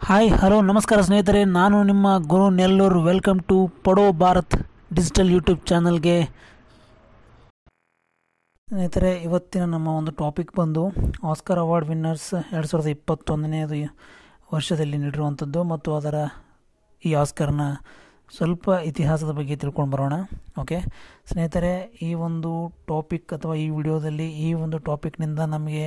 hi hello ನಮಸ್ಕಾರ ಸ್ನೇಹಿತರೆ ನಾನು ನಿಮ್ಮ ಗುರು ನೆಲ್ಲೂರು ವೆಲ್ಕಮ್ ಟು ಪಡೋ ಭಾರತ್ ಡಿಜಿಟಲ್ ಯೂಟ್ಯೂಬ್ ಚಾನಲ್ಗೆ ಸ್ನೇಹಿತರೆ ಇವತ್ತಿನ ನಮ್ಮ ಒಂದು ಟಾಪಿಕ್ ಬಂದು ಆಸ್ಕರ್ ಅವಾರ್ಡ್ ವಿನ್ನರ್ಸ್ ಎರಡು ಸಾವಿರದ ಇಪ್ಪತ್ತೊಂದನೇದು ವರ್ಷದಲ್ಲಿ ನೀಡಿರುವಂಥದ್ದು ಮತ್ತು ಅದರ ಈ ಆಸ್ಕರ್ನ ಸ್ವಲ್ಪ ಇತಿಹಾಸದ ಬಗ್ಗೆ ತಿಳ್ಕೊಂಡು ಬರೋಣ ಓಕೆ ಸ್ನೇಹಿತರೆ ಈ ಒಂದು ಟಾಪಿಕ್ ಅಥವಾ ಈ ವಿಡಿಯೋದಲ್ಲಿ ಈ ಒಂದು ಟಾಪಿಕ್ನಿಂದ ನಮಗೆ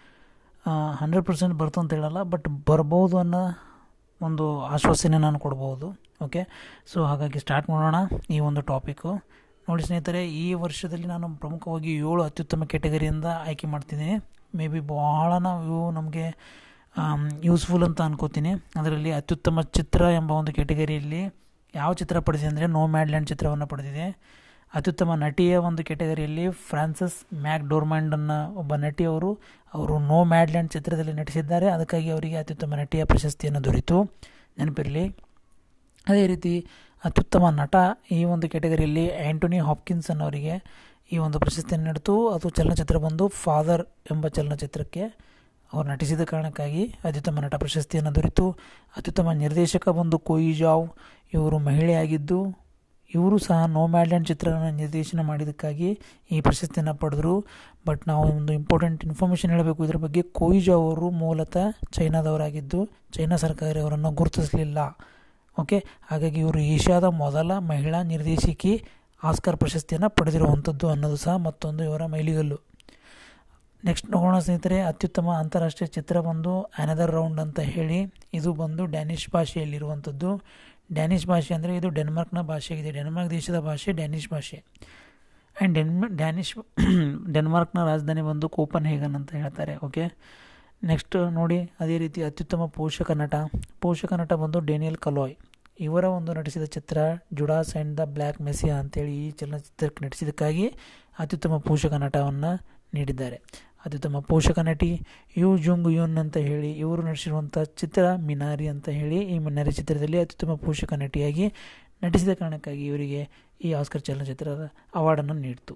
ಹಂಡ್ರೆಡ್ ಪರ್ಸೆಂಟ್ ಬರ್ತು ಅಂತ ಹೇಳಲ್ಲ ಬಟ್ ಬರ್ಬೋದು ಅನ್ನೋ ಒಂದು ಆಶ್ವಾಸನೆ ನಾನು ಕೊಡ್ಬೋದು ಓಕೆ ಸೊ ಹಾಗಾಗಿ ಸ್ಟಾರ್ಟ್ ಮಾಡೋಣ ಈ ಒಂದು ಟಾಪಿಕ್ಕು ನೋಡಿ ಸ್ನೇಹಿತರೆ ಈ ವರ್ಷದಲ್ಲಿ ನಾನು ಪ್ರಮುಖವಾಗಿ ಏಳು ಅತ್ಯುತ್ತಮ ಕೆಟಗರಿಯಿಂದ ಆಯ್ಕೆ ಮಾಡ್ತಿದ್ದೀನಿ ಮೇ ಬಿ ಭಾಳ ನಾವು ಇವು ನಮಗೆ ಯೂಸ್ಫುಲ್ ಅಂತ ಅನ್ಕೋತೀನಿ ಅದರಲ್ಲಿ ಅತ್ಯುತ್ತಮ ಚಿತ್ರ ಎಂಬ ಒಂದು ಕೆಟಗರಿಯಲ್ಲಿ ಯಾವ ಚಿತ್ರ ಪಡೆದಿದೆ ಅಂದರೆ ನೋ ಮ್ಯಾಡ್ಲ್ಯಾಂಡ್ ಚಿತ್ರವನ್ನು ಪಡೆದಿದೆ ಅತ್ಯುತ್ತಮ ನಟಿಯ ಒಂದು ಕೆಟಗರಿಯಲ್ಲಿ ಫ್ರಾನ್ಸಿಸ್ ಮ್ಯಾಕ್ ಡೋರ್ಮ್ಯಾಂಡ್ ಅನ್ನೋ ಒಬ್ಬ ನಟಿಯವರು ಅವರು ನೋ ಮ್ಯಾಡ್ಲ್ಯಾಂಡ್ ಚಿತ್ರದಲ್ಲಿ ನಟಿಸಿದ್ದಾರೆ ಅದಕ್ಕಾಗಿ ಅವರಿಗೆ ಅತ್ಯುತ್ತಮ ನಟಿಯ ಪ್ರಶಸ್ತಿಯನ್ನು ದೊರೆಯಿತು ನೆನಪಿರಲಿ ಅದೇ ರೀತಿ ಅತ್ಯುತ್ತಮ ನಟ ಈ ಒಂದು ಕೆಟಗರಿಯಲ್ಲಿ ಆ್ಯಂಟೋನಿ ಹಾಪ್ಕಿನ್ಸ್ ಅನ್ನೋರಿಗೆ ಈ ಒಂದು ಪ್ರಶಸ್ತಿಯನ್ನು ನೀಡಿತು ಅದು ಚಲನಚಿತ್ರ ಬಂದು ಫಾದರ್ ಎಂಬ ಚಲನಚಿತ್ರಕ್ಕೆ ಅವರು ನಟಿಸಿದ ಕಾರಣಕ್ಕಾಗಿ ಅತ್ಯುತ್ತಮ ನಟ ಪ್ರಶಸ್ತಿಯನ್ನು ದೊರೆಯಿತು ಅತ್ಯುತ್ತಮ ನಿರ್ದೇಶಕ ಬಂದು ಕೊಯಿಜಾವ್ ಇವರು ಮಹಿಳೆಯಾಗಿದ್ದು ಇವರು ಸಹ ನೋ ಮ್ಯಾಡ್ಲ್ಯಾಂಡ್ ಚಿತ್ರವನ್ನು ನಿರ್ದೇಶನ ಮಾಡಿದ್ದಕ್ಕಾಗಿ ಈ ಪ್ರಶಸ್ತಿಯನ್ನು ಪಡೆದರು ಬಟ್ ನಾವು ಒಂದು ಇಂಪಾರ್ಟೆಂಟ್ ಇನ್ಫಾರ್ಮೇಷನ್ ಹೇಳಬೇಕು ಇದರ ಬಗ್ಗೆ ಕೊಯ್ಜಾ ಅವರು ಮೂಲತಃ ಚೈನಾದವರಾಗಿದ್ದು ಚೈನಾ ಸರ್ಕಾರ ಅವರನ್ನು ಗುರುತಿಸಲಿಲ್ಲ ಓಕೆ ಹಾಗಾಗಿ ಇವರು ಏಷ್ಯಾದ ಮೊದಲ ಮಹಿಳಾ ನಿರ್ದೇಶಕಿ ಆಸ್ಕರ್ ಪ್ರಶಸ್ತಿಯನ್ನು ಪಡೆದಿರುವಂಥದ್ದು ಅನ್ನೋದು ಸಹ ಮತ್ತೊಂದು ಇವರ ಮೈಲಿಗಲ್ಲು ನೆಕ್ಸ್ಟ್ ನೋಡೋಣ ಸ್ನೇಹಿತರೆ ಅತ್ಯುತ್ತಮ ಅಂತಾರಾಷ್ಟ್ರೀಯ ಚಿತ್ರ ಬಂದು ಅನದರ್ ರೌಂಡ್ ಅಂತ ಹೇಳಿ ಇದು ಬಂದು ಡ್ಯಾನಿಷ್ ಭಾಷೆಯಲ್ಲಿರುವಂಥದ್ದು ಡ್ಯಾನಿಷ್ ಭಾಷೆ ಅಂದರೆ ಇದು ಡೆನ್ಮಾರ್ಕ್ನ ಭಾಷೆಯಾಗಿದೆ ಡೆನ್ಮಾರ್ಕ್ ದೇಶದ ಭಾಷೆ ಡ್ಯಾನಿಷ್ ಭಾಷೆ ಆ್ಯಂಡ್ ಡೆನ್ಮಾ ಡ್ಯಾನಿಷ್ ಡೆನ್ಮಾರ್ಕ್ನ ರಾಜಧಾನಿ ಬಂದು ಕೋಪನ್ ಹೇಗನ್ ಅಂತ ಹೇಳ್ತಾರೆ ಓಕೆ ನೆಕ್ಸ್ಟ್ ನೋಡಿ ಅದೇ ರೀತಿ ಅತ್ಯುತ್ತಮ ಪೋಷಕ ನಟ ಪೋಷಕ ನಟ ಬಂದು ಡೇನಿಯಲ್ ಕಲೋಯ್ ಇವರ ಒಂದು ನಟಿಸಿದ ಚಿತ್ರ Judas and the Black Messiah ಅಂತೇಳಿ ಈ ಚಲನಚಿತ್ರಕ್ಕೆ ನಟಿಸಿದ್ದಕ್ಕಾಗಿ ಅತ್ಯುತ್ತಮ ಪೋಷಕ ನಟವನ್ನು ನೀಡಿದ್ದಾರೆ ಅತ್ಯುತ್ತಮ ಪೋಷಕ ನಟಿ ಯು ಜುಂಗ್ ಯುನ್ ಅಂತ ಹೇಳಿ ಇವರು ನಟಿಸಿರುವಂಥ ಚಿತ್ರ ಮಿನಾರಿ ಅಂತ ಹೇಳಿ ಈ ಮಿನಾರಿ ಚಿತ್ರದಲ್ಲಿ ಅತ್ಯುತ್ತಮ ಪೋಷಕ ನಟಿಯಾಗಿ ನಟಿಸಿದ ಕಾರಣಕ್ಕಾಗಿ ಇವರಿಗೆ ಈ ಆಸ್ಕರ್ ಚಲನಚಿತ್ರದ ಅವಾರ್ಡನ್ನು ನೀಡಿತು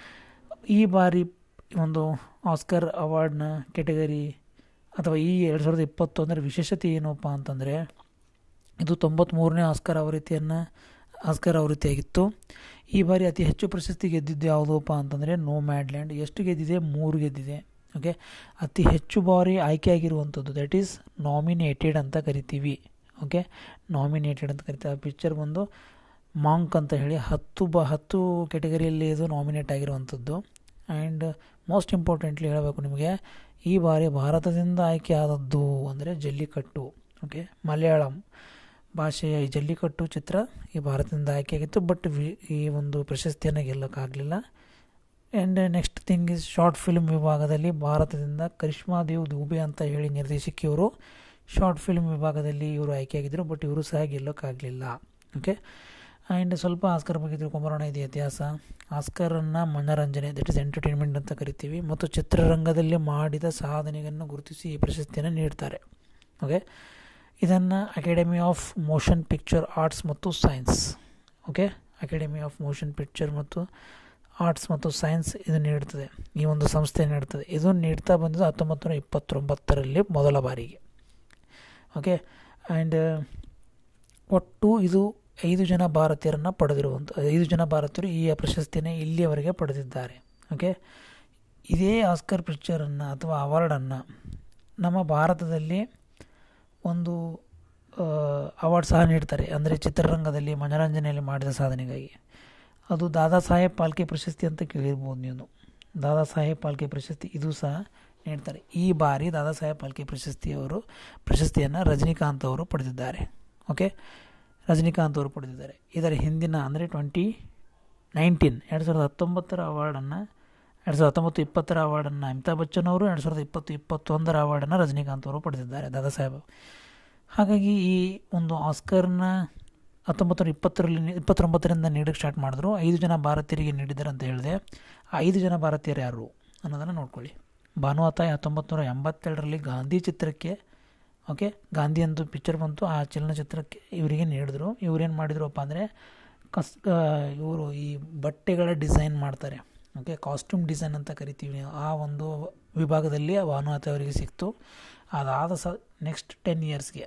ಈ ಬಾರಿ ಒಂದು ಆಸ್ಕರ್ ಅವಾರ್ಡ್ನ ಕೆಟಗರಿ ಅಥವಾ ಈ ಎರಡು ಸಾವಿರದ ಇಪ್ಪತ್ತೊಂದರ ವಿಶೇಷತೆ ಏನಪ್ಪ ಅಂತಂದರೆ ಇದು ತೊಂಬತ್ತ್ಮೂರನೇ ಆಸ್ಕರ್ ಆವೃತ್ತಿಯನ್ನು ಆಸ್ಕರ್ ಆವೃತ್ತಿಯಾಗಿತ್ತು ಈ ಬಾರಿ ಅತಿ ಹೆಚ್ಚು ಪ್ರಶಸ್ತಿ ಗೆದ್ದಿದ್ದು ಯಾವುದಪ್ಪ ಅಂತಂದರೆ ನೋ ಮ್ಯಾಡ್ಲ್ಯಾಂಡ್ ಎಷ್ಟು ಗೆದ್ದಿದೆ ಮೂರು ಗೆದ್ದಿದೆ ಓಕೆ ಅತಿ ಹೆಚ್ಚು ಬಾರಿ ಆಯ್ಕೆಯಾಗಿರುವಂಥದ್ದು ದಟ್ ಈಸ್ ನಾಮಿನೇಟೆಡ್ ಅಂತ ಕರಿತೀವಿ ಓಕೆ ನಾಮಿನೇಟೆಡ್ ಅಂತ ಕರಿತೀವಿ ಆ ಪಿಕ್ಚರ್ ಬಂದು ಮಾಂಕ್ ಅಂತ ಹೇಳಿ ಹತ್ತು ಬ ಹತ್ತು ಕೆಟಗರಿಯಲ್ಲಿ ಇದು ನಾಮಿನೇಟ್ ಆಗಿರುವಂಥದ್ದು ಆ್ಯಂಡ್ ಮೋಸ್ಟ್ ಇಂಪಾರ್ಟೆಂಟ್ಲಿ ಹೇಳಬೇಕು ನಿಮಗೆ ಈ ಬಾರಿ ಭಾರತದಿಂದ ಆಯ್ಕೆ ಆದದ್ದು ಅಂದರೆ ಜಲ್ಲಿಕಟ್ಟು ಓಕೆ ಮಲಯಾಳಂ ಭಾಷೆಯ ಈ ಜಲ್ಲಿಕಟ್ಟು ಚಿತ್ರ ಈ ಭಾರತದಿಂದ ಆಯ್ಕೆಯಾಗಿತ್ತು ಬಟ್ ವಿ ಈ ಒಂದು ಪ್ರಶಸ್ತಿಯನ್ನು ಗೆಲ್ಲೋಕ್ಕಾಗಲಿಲ್ಲ and next thing is short film ವಿಭಾಗದಲ್ಲಿ ಭಾರತದಿಂದ ಕರಿಷ್ಮಾ ದೇವ್ ದುಬೆ ಅಂತ ಹೇಳಿ ನಿರ್ದೇಶಕಿಯವರು ಶಾರ್ಟ್ ಫಿಲ್ಮ್ ವಿಭಾಗದಲ್ಲಿ ಇವರು ಆಯ್ಕೆಯಾಗಿದ್ದರು ಬಟ್ ಇವರು ಸಹ ಗೆಲ್ಲೋಕ್ಕಾಗಲಿಲ್ಲ ಓಕೆ ಆ್ಯಂಡ್ ಸ್ವಲ್ಪ ಆಸ್ಕರ್ ಬಗ್ಗೆ ತಿಳ್ಕೊಂಬರೋಣ ಇದು ಇತಿಹಾಸ ಆಸ್ಕರನ್ನು ಮನೋರಂಜನೆ ದಟ್ ಇಸ್ ಎಂಟರ್ಟೈನ್ಮೆಂಟ್ ಅಂತ ಕರಿತೀವಿ ಮತ್ತು ಚಿತ್ರರಂಗದಲ್ಲಿ ಮಾಡಿದ ಸಾಧನೆಯನ್ನು ಗುರುತಿಸಿ ಈ ಪ್ರಶಸ್ತಿಯನ್ನು ನೀಡ್ತಾರೆ ಓಕೆ ಇದನ್ನು Academy of Motion Picture Arts ಮತ್ತು science okay Academy of Motion Picture ಮತ್ತು ಆರ್ಟ್ಸ್ ಮತ್ತು ಸೈನ್ಸ್ ಇದು ನೀಡ್ತದೆ ಈ ಒಂದು ಸಂಸ್ಥೆ ನೀಡ್ತದೆ ಇದು ನೀಡ್ತಾ ಬಂದಿದ್ದು ಹತ್ತೊಂಬತ್ತು ನೂರ ಇಪ್ಪತ್ತೊಂಬತ್ತರಲ್ಲಿ ಮೊದಲ ಬಾರಿಗೆ ಓಕೆ ಆ್ಯಂಡ್ ಒಟ್ಟು ಇದು ಐದು ಜನ ಭಾರತೀಯರನ್ನು ಪಡೆದಿರುವಂಥ ಐದು ಜನ ಭಾರತೀಯರು ಈ ಪ್ರಶಸ್ತಿಯನ್ನು ಇಲ್ಲಿಯವರೆಗೆ ಪಡೆದಿದ್ದಾರೆ ಓಕೆ ಇದೇ ಆಸ್ಕರ್ ಪಿಕ್ಚರನ್ನು ಅಥವಾ ಅವಾರ್ಡನ್ನು ನಮ್ಮ ಭಾರತದಲ್ಲಿ ಒಂದು ಅವಾರ್ಡ್ ಸಹ ನೀಡ್ತಾರೆ ಅಂದರೆ ಚಿತ್ರರಂಗದಲ್ಲಿ ಮನೋರಂಜನೆಯಲ್ಲಿ ಮಾಡಿದ ಸಾಧನೆಗಾಗಿ ಅದು ದಾದಾ ಸಾಹೇಬ್ ಪಾಲ್ಕೆ ಪ್ರಶಸ್ತಿ ಅಂತ ಕೇಳಿರ್ಬೋದು ನೀವು ದಾದಾ ಸಾಹೇಬ್ ಪಾಲ್ಕೆ ಪ್ರಶಸ್ತಿ ಇದು ಸಹ ನೀಡ್ತಾರೆ ಈ ಬಾರಿ ದಾದಾ ಸಾಹೇಬ್ ಪಾಲ್ಕೆ ಪ್ರಶಸ್ತಿಯವರು ಪ್ರಶಸ್ತಿಯನ್ನು ರಜನಿಕಾಂತ್ ಅವರು ಪಡೆದಿದ್ದಾರೆ ಓಕೆ ರಜನಿಕಾಂತ್ ಅವರು ಪಡೆದಿದ್ದಾರೆ ಇದರ ಹಿಂದಿನ ಅಂದರೆ ಟ್ವೆಂಟಿ ನೈನ್ಟೀನ್ ಎರಡು ಸಾವಿರದ ಹತ್ತೊಂಬತ್ತರ ಅವಾರ್ಡನ್ನು ಎರಡು ಸಾವಿರದ ಹತ್ತೊಂಬತ್ತು ಇಪ್ಪತ್ತರ ಅವಾರ್ಡನ್ನು ಅಮಿತಾಬ್ ಬಚ್ಚನ್ ಅವರು ಎರಡು ಸಾವಿರದ ಇಪ್ಪತ್ತು ಇಪ್ಪತ್ತೊಂದರ ಅವಾರ್ಡನ್ನು ರಜನಿಕಾಂತ್ ಅವರು ಪಡೆದಿದ್ದಾರೆ ದಾದಾ ಸಾಹೇಬ್ ಹಾಗಾಗಿ ಈ ಒಂದು ಆಸ್ಕರ್ನ ಹತ್ತೊಂಬತ್ತು ನೂರ ಇಪ್ಪತ್ತರಲ್ಲಿ ಇಪ್ಪತ್ತೊಂಬತ್ತರಿಂದ ನೀಡೋಕ್ಕೆ ಸ್ಟಾರ್ಟ್ ಮಾಡಿದ್ರು ಐದು ಜನ ಭಾರತೀಯರಿಗೆ ನೀಡಿದ್ದಾರೆ ಅಂತ ಹೇಳಿದೆ ಆ ಐದು ಜನ ಭಾರತೀಯರು ಯಾರು ಅನ್ನೋದನ್ನು ನೋಡ್ಕೊಳ್ಳಿ ಭಾನುವಾತಾಯಿ ಹತ್ತೊಂಬತ್ತು ನೂರ ಎಂಬತ್ತೆರಡರಲ್ಲಿ ಗಾಂಧಿ ಚಿತ್ರಕ್ಕೆ ಓಕೆ ಗಾಂಧಿ ಅಂತ ಪಿಕ್ಚರ್ ಬಂತು ಆ ಚಲನಚಿತ್ರಕ್ಕೆ ಇವರಿಗೆ ನೀಡಿದ್ರು ಇವ್ರೇನು ಮಾಡಿದ್ರಪ್ಪ ಅಂದರೆ ಕಸ್ ಇವರು ಈ ಬಟ್ಟೆಗಳ ಡಿಸೈನ್ ಮಾಡ್ತಾರೆ ಓಕೆ ಕಾಸ್ಟ್ಯೂಮ್ ಡಿಸೈನ್ ಅಂತ ಕರಿತೀವಿ ಆ ಒಂದು ವಿಭಾಗದಲ್ಲಿ ಭಾನುವಾತ ಅವರಿಗೆ ಸಿಕ್ತು ಅದಾದ ಸ ನೆಕ್ಸ್ಟ್ ಟೆನ್ ಇಯರ್ಸ್ಗೆ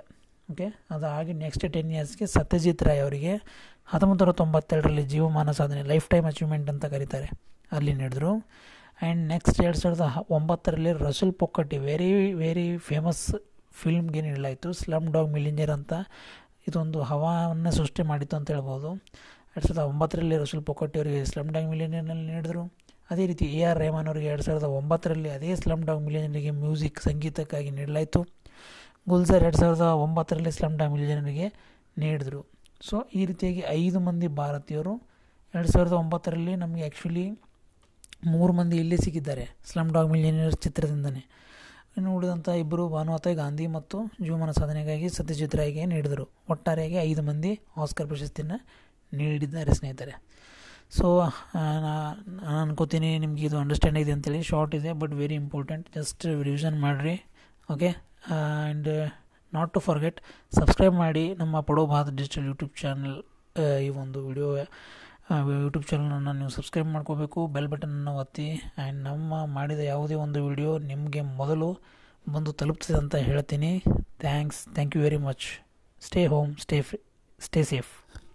ಓಕೆ ಅದಾಗಿ ನೆಕ್ಸ್ಟ್ ಟೆನ್ ಇಯರ್ಸ್ಗೆ ಸತ್ಯಜಿತ್ ರಾಯ್ ಅವರಿಗೆ ಹತ್ತೊಂಬತ್ತು ನೂರ ತೊಂಬತ್ತೆರಡರಲ್ಲಿ ಜೀವಮಾನ ಸಾಧನೆ ಲೈಫ್ ಟೈಮ್ ಅಚೀವ್ಮೆಂಟ್ ಅಂತ ಕರೀತಾರೆ ಅಲ್ಲಿ ನಡೆದರು ಆ್ಯಂಡ್ ನೆಕ್ಸ್ಟ್ ಎರಡು ಸಾವಿರದ ಹ- ಒಂಬತ್ತರಲ್ಲಿ Resul Pookutty very very famous ಫಿಲ್ಮ್ಗೆ ನೀಡಲಾಯಿತು ಸ್ಲಮ್ ಡಾಗ್ ಮಿಲಿಂಜರ್ ಅಂತ ಇದೊಂದು ಹವಾವನ್ನು ಸೃಷ್ಟಿ ಮಾಡಿತ್ತು ಅಂತ ಹೇಳ್ಬೋದು ಎರಡು ಸಾವಿರದ ಒಂಬತ್ತರಲ್ಲಿ ರಸುಲ್ ಪೊಕ್ಕಟ್ಟಿ ಅವರಿಗೆ ಸ್ಲಮ್ ಡಾಗ್ ಮಿಲಿಯನ್ನಲ್ಲಿ ನೀಡಿದರು ಅದೇ ರೀತಿ ಎ ಆರ್ ರೆಹಮಾನ್ ಅವರಿಗೆ ಎರಡು ಸಾವಿರದ ಒಂಬತ್ತರಲ್ಲಿ ಅದೇ ಸ್ಲಮ್ ಡಾಗ್ ಮಿಲಿಯನ್ರಿಗೆ ಮ್ಯೂಸಿಕ್ ಸಂಗೀತಕ್ಕಾಗಿ ನೀಡಲಾಯಿತು ಗುಲ್ಜರ್ ಎರಡು ಸಾವಿರದ ಒಂಬತ್ತರಲ್ಲಿ ಸ್ಲಮ್ ಡಾಗ್ ಮಿಲಿಯನ್ರಿಗೆ ನೀಡಿದರು ಸೊ ಈ ರೀತಿಯಾಗಿ ಐದು ಮಂದಿ ಭಾರತೀಯರು ಎರಡು ಸಾವಿರದ ಒಂಬತ್ತರಲ್ಲಿ ನಮಗೆ ಆ್ಯಕ್ಚುಲಿ ಮೂರು ಮಂದಿ ಇಲ್ಲೇ ಸಿಕ್ಕಿದ್ದಾರೆ ಸ್ಲಮ್ ಡಾಗ್ ಮಿಲಿಯನರ್ ಚಿತ್ರದಿಂದನೇ ಇನ್ನು ಉಳಿದಂಥ ಇಬ್ಬರು ಭಾನುವಾತ ಗಾಂಧಿ ಮತ್ತು ಜೀವಮಾನ ಸಾಧನೆಗಾಗಿ ಸತ್ಯಜಿತ್ ರಾಯ್ಗೆ ನೀಡಿದರು ಒಟ್ಟಾರೆಯಾಗಿ ಐದು ಮಂದಿ ಆಸ್ಕರ್ ಪ್ರಶಸ್ತಿಯನ್ನು ನೀಡಿದ್ದಾರೆ ಸ್ನೇಹಿತರೆ ಸೊ ನಾನು ಅನ್ಕೋತೀನಿ ನಿಮ್ಗೆ ಇದು ಅಂಡರ್ಸ್ಟ್ಯಾಂಡ್ ಇದೆ ಅಂತೇಳಿ ಶಾರ್ಟ್ ಇದೆ but very important just revision ಮಾಡಿರಿ okay and not to forget subscribe ಮಾಡಿ ನಮ್ಮ ಪಡೋ ಭಾರತ್ ಡಿಜಿಟಲ್ ಯೂಟ್ಯೂಬ್ ಚಾನಲ್ ಈ ಒಂದು ವಿಡಿಯೋ ಯೂಟ್ಯೂಬ್ ಚಾನಲನ್ನು ನೀವು ಸಬ್ಸ್ಕ್ರೈಬ್ ಮಾಡ್ಕೋಬೇಕು ಬೆಲ್ ಬಟನನ್ನು ಒತ್ತಿ ಆ್ಯಂಡ್ ನಮ್ಮ ಮಾಡಿದ ಯಾವುದೇ ಒಂದು ವಿಡಿಯೋ ನಿಮಗೆ ಮೊದಲು ಬಂದು ತಲುಪ್ತದೆ ಅಂತ ಹೇಳ್ತೀನಿ thanks thank you very much stay home stay stay safe